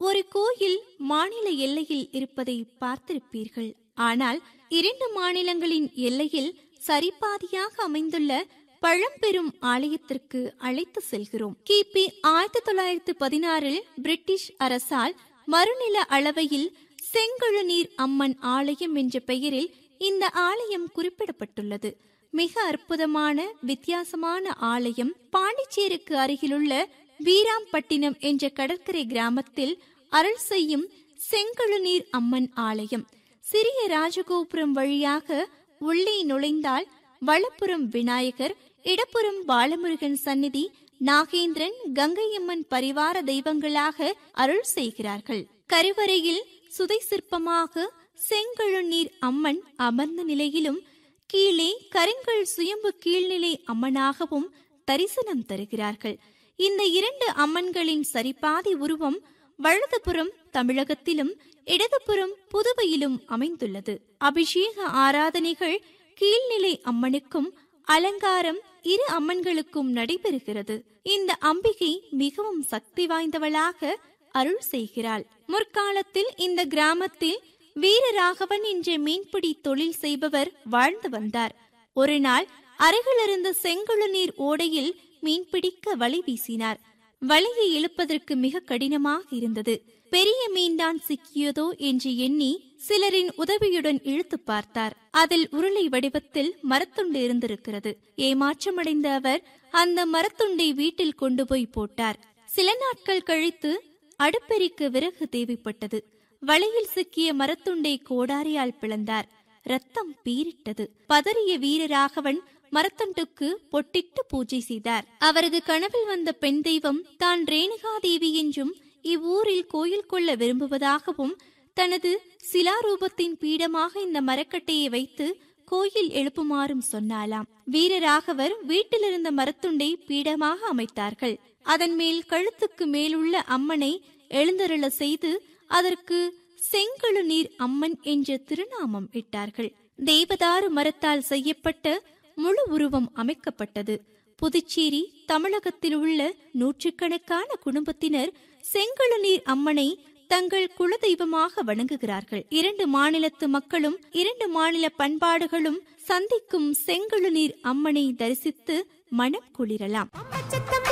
ஒரு கோயில் மாநில எல்லையில் இருப்பதை பார்த்திருப்பீர்கள் ஆனால் இரண்டு மாநிலங்களின் எல்லையில் சரிபாதியாக அமைந்துள்ள பழம்பெரும் ஆலயத்திற்கு அழைத்து செல்கிறோம் கிபி ஆயிரத்தி தொள்ளாயிரத்து பதினாறில் பிரிட்டிஷ் அரசால் மறுநில அளவையில் செங்கழுநீர் அம்மன் ஆலயம் என்ற பெயரில் இந்த ஆலயம் குறிப்பிடப்பட்டுள்ளது மிக அற்புதமான வித்தியாசமான ஆலயம் பாண்டிச்சேரிக்கு அருகிலுள்ள வீராம்பட்டினம் என்ற கடற்கரை கிராமத்தில் அருள் செய்யும் செங்கழுநீர் அம்மன் ஆலயம் சிறிய ராஜகோபுரம் வழியாக உள்ளே நுழைந்தால் வலப்புறம் விநாயகர் இடப்புறம் பாலமுருகன் சந்நிதி நாகேந்திரன் கங்கையம்மன் பரிவார தெய்வங்களாக அருள் செய்கிறார்கள் கருவறையில் சுதை சிற்பமாக செங்கழுநீர் அம்மன் அமர்ந்த நிலையிலும் கீழே கருங்கல் சுயம்பு கீழ்நிலை அம்மனாகவும் தரிசனம் தருகிறார்கள் இந்த இரண்டு அம்மன்களின் சரிபாதி உருவம் வலதுபுறம் தமிழகத்திலும் இடதுபுறம் புதுவையிலும் அமைந்துள்ளது அபிஷேக ஆராதனைகள் கீழ்நிலை அம்மனுக்கும் அலங்காரம் இரு அம்மன்களுக்கும் நடைபெறுகிறது இந்த அம்பிகை மிகவும் சக்தி வாய்ந்தவளாக அருள் செய்கிறாள் முற்காலத்தில் இந்த கிராமத்தில் வீரராகவன் என்ற மீன்பிடி தொழில் செய்பவர் வாழ்ந்து வந்தார் ஒரு நாள் அருகிலிருந்த செங்குழுநீர் ஓடையில் மீன்பிடிக்க வலை வீசினார் வலையை இழுப்பதற்கு மிக கடினமாக இருந்தது பெரிய மீன்தான் சிக்கியதோ என்று எண்ணி சிலரின் உதவியுடன் இழுத்து பார்த்தார் அதில் உருளை வடிவத்தில் மரத்துண்டு இருந்திருக்கிறது ஏமாற்றமடைந்த அவர் அந்த மரத்துண்டை வீட்டில் கொண்டு போய் போட்டார் சில நாட்கள் கழித்து அடுப்பெரிக்க விறகு தேவைப்பட்டது வலையில் சிக்கிய மரத்துண்டை கோடாரியால் பிளந்தார் ரத்தம் பீரிட்டது பதறிய வீரராகவன் மரத்தண்டுக்கு பொட்டிட்டு பூஜை செய்தார் அவரது கனவில் வந்த பெண் தெய்வம் தான் ரேணுகா தேவி என்றும் இவ்வூரில் கோயில் கொள்ள விரும்புவதாகவும் தனது சிலாரூபத்தின் பீடமாக இந்த மரக்கட்டையை வைத்து கோயில் எழுப்புமாறும் சொன்னாலாம் வீரராகவர் வீட்டிலிருந்த மரத்துண்டை பீடமாக அமைத்தார்கள் அதன் மேல் கழுத்துக்கு மேலுள்ள அம்மனை எழுந்தருள செய்து அதற்கு செங்கழு நீர் அம்மன் என்ற திருநாமம் இட்டார்கள் தேவதாரு மரத்தால் செய்யப்பட்ட முழு உருவம் அமைக்கப்பட்டது புதுச்சேரி தமிழகத்தில் உள்ள நூற்றுக்கணக்கான குடும்பத்தினர் செங்கழுநீர் அம்மனை தங்கள் குலதெய்வமாக வணங்குகிறார்கள் இரண்டு மாநிலத்து மக்களும் இரண்டு மாநில பண்பாடுகளும் சந்திக்கும் செங்கழுநீர் அம்மனை தரிசித்து மனம் குளிரலாம்